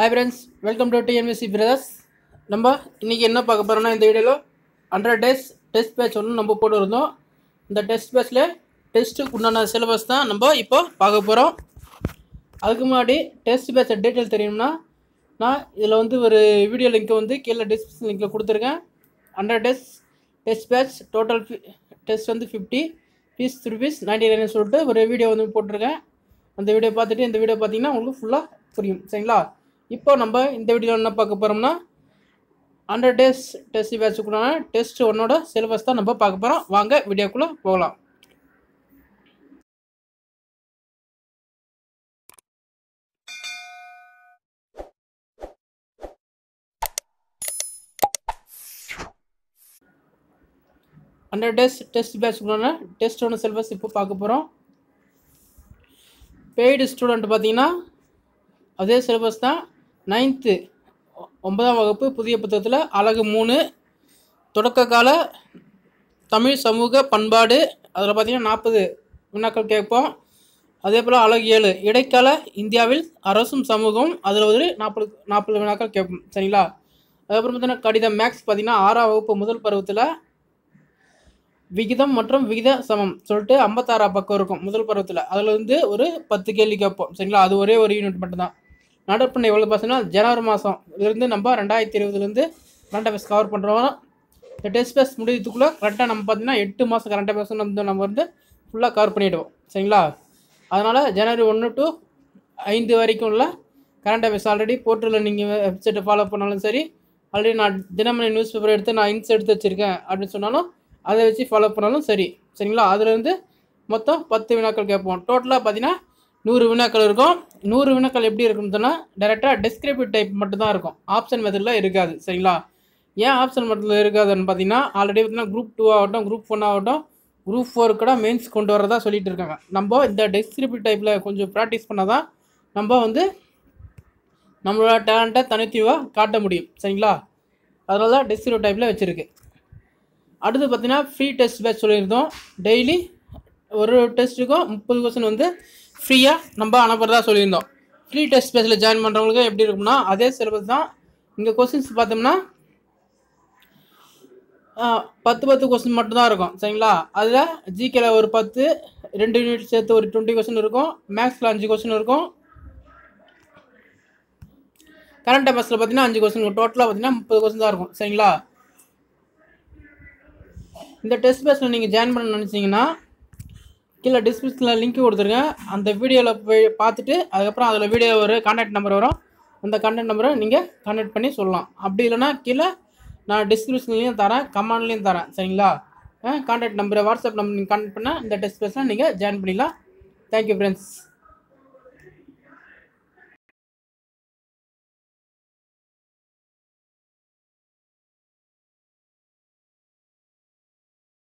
hi friends welcome to TNVC brothers நம்ம இன்றைக்கி என்ன பார்க்க போகிறோம்னா இந்த வீடியோவில் ஹண்ட்ரட் டேஸ் டெஸ்ட் பேட்ச் ஒன்று நம்ம போட்டு இருந்தோம் இந்த டெஸ்ட் பேட்ச்சில் டெஸ்ட்டுக்கு உண்டான சிலபஸ் தான் நம்ம இப்போ பார்க்க போகிறோம் அதுக்கு முன்னாடி டெஸ்ட் பேட்ச் டீட்டெயில் தெரியும்னா நான் இதில் வந்து ஒரு வீடியோ லிங்க்கை வந்து கீழே டிஸ்கிரிப்ஷன் லிங்கில் கொடுத்துருக்கேன் hundred days test batch total test வந்து fifty fees rupees ninety nine சொல்லிட்டு ஒரு வீடியோ வந்து போட்டிருக்கேன் அந்த வீடியோ பார்த்துட்டு இந்த வீடியோ பார்த்தீங்கன்னா உங்களுக்கு ஃபுல்லாக புரியும் சரிங்களா இப்போ நம்ம இந்த வீடியோவில் என்ன பார்க்க போகிறோம்னா ஹண்ட்ரட் டேஸ் டெஸ்ட் பேட்சுக்குள்ளான டெஸ்ட் ஒன்னோட சிலபஸ் தான் நம்ம பார்க்க போகிறோம் வாங்க வீடியோக்குள்ளே போகலாம் ஹண்ட்ரட் டேஸ் டெஸ்ட் பேட்சுக்குள்ளான டெஸ்ட் ஒன்று சிலபஸ் இப்போ பார்க்க போகிறோம் பெய்டு ஸ்டூடெண்ட் பார்த்தீங்கன்னா அதே சிலபஸ் தான் நைன்த்து ஒன்பதாம் வகுப்பு புதிய புத்தகத்தில் அழகு மூணு தொடக்க கால தமிழ் சமூக பண்பாடு அதில் பார்த்தீங்கன்னா நாற்பது வினாக்கள் கேட்போம் அதே போல் அழகு ஏழு இடைக்கால இந்தியாவில் அரசும் சமூகம் அதில் ஒரு நாற்பது நாற்பது வினாக்கள் கேட்போம் சரிங்களா அதுக்கப்புறம் பார்த்தீங்கன்னா கடிதம் மேக்ஸ் பார்த்தீங்கன்னா ஆறாம் வகுப்பு முதல் பருவத்தில் விகிதம் மற்றும் விகித சமம் சொல்லிட்டு ஐம்பத்தாறா பக்கம் இருக்கும் முதல் பருவத்தில் அதில் வந்து ஒரு பத்து கேள்வி கேட்போம் சரிங்களா அது ஒரே ஒரு யூனிட் மட்டும்தான் நடப்பு எவ்வளோ பார்த்தீங்கன்னா ஜனவரி மாதம் இதுலேருந்து நம்ம ரெண்டாயிரத்தி இருபதுலேருந்து கரண்ட் அஃபேர்ஸ் கவர் பண்ணுறோம் இந்த டெஸ்ட் பேஸ் முடியறதுக்குள்ளே கரெக்டாக நம்ம பார்த்தீங்கன்னா எட்டு மாதம் கரண்ட் அஃபேர்ஸ் வந்து நம்ம வந்து ஃபுல்லாக கவர் பண்ணிவிடுவோம் சரிங்களா அதனால் ஜனவரி ஒன்று டு ஐந்து வரைக்கும் உள்ள கரண்ட் அஃபேர்ஸ் ஆல்ரெடி போர்ட்டலில் நீங்கள் வெப்சைட்டை ஃபாலோ பண்ணாலும் சரி ஆல்ரெடி நான் தினமணி நியூஸ் பேப்பர் எடுத்து நான் இன்ஸ் எடுத்து வச்சுருக்கேன் அப்படின்னு சொன்னாலும் அதை வச்சு ஃபாலோ பண்ணாலும் சரி சரிங்களா அதுலேருந்து மொத்தம் பத்து வினாக்கள் கேட்போம் டோட்டலாக பார்த்தீங்கன்னா நூறு வினாக்கள் இருக்கும் நூறு வினாக்கள் எப்படி இருக்கும்னு சொன்னால் டேரெக்டாக டெஸ்கிரிப்டிவ் டைப் மட்டும்தான் இருக்கும் ஆப்ஷன் மெத்தடில் இருக்காது சரிங்களா ஏன் ஆப்ஷன் மெத்தடில் இருக்காதுன்னு பார்த்தீங்கன்னா ஆல்ரெடி பார்த்தீங்கன்னா குரூப் டூ ஆகட்டும் குரூப் ஒன் ஆகட்டும் குரூப் ஃபோர் கூட மெயின்ஸ் கொண்டு வரதா சொல்லிட்டு இருக்காங்க நம்ம இந்த டெஸ்கிரிப்டிவ் டைப்பில் கொஞ்சம் ப்ராக்டிஸ் பண்ணால் தான் நம்ம வந்து நம்மளோட டேலண்ட்டை தனித்தீவாக காட்ட முடியும் சரிங்களா அதனால தான் டெஸ்கிரிப்டிவ் டைப்பில் வச்சுருக்கு அடுத்து பார்த்தீங்கன்னா ஃப்ரீ டெஸ்ட் பேட்ச் சொல்லியிருந்தோம் டெய்லி ஒரு டெஸ்ட்டுக்கும் முப்பது கொஸ்டின் வந்து ஃப்ரீயாக நம்ம அனுப்புறதா சொல்லியிருந்தோம் ஃப்ரீ டெஸ்ட் பேட்சில் ஜாயின் பண்ணுறவங்களுக்கு எப்படி இருக்கும்னா அதே சிலபஸ் தான் இங்கே கொஸ்டின்ஸ் பார்த்தோம்னா பத்து பத்து கொஸ்டின் மட்டும்தான் இருக்கும் சரிங்களா அதில் ஜிகேல ஒரு பத்து ரெண்டு யூனிட் சேர்த்து ஒரு டுவெண்ட்டி கொஸ்டின் இருக்கும் மேக்ஸில் அஞ்சு கொஸ்டின் இருக்கும் கரண்ட் அஃபேர்ஸில் பார்த்தீங்கன்னா அஞ்சு கொஸ்டின் டோட்டலாக பார்த்தீங்கன்னா முப்பது கொஸ்டின் தான் இருக்கும் சரிங்களா இந்த டெஸ்ட் பேஸில் நீங்கள் ஜாயின் பண்ண நினச்சிங்கன்னா கீழே டிஸ்கிரிப்ஷனில் லிங்க் கொடுத்துருங்க அந்த வீடியோவில் போய் பார்த்துட்டு அதுக்கப்புறம் அதில் வீடியோ ஒரு கான்டாக்ட் நம்பர் வரும் அந்த கான்டாக்ட் நம்பரை நீங்கள் கான்டாக்ட் பண்ணி சொல்லலாம் அப்படி இல்லைனா கீழே நான் டிஸ்கிரிப்ஷன்லேயும் தரேன் கமெண்ட்லேயும் தரேன் சரிங்களா கான்டாக்ட் நம்பரை வாட்ஸ்அப் நம்பர் நீங்கள் கான்டாக்ட் பண்ணால் இந்த டெஸ்ட் பேஸில் நீங்கள் ஜாயின் பண்ணிக்கலாம் தேங்க்யூ ஃப்ரெண்ட்ஸ்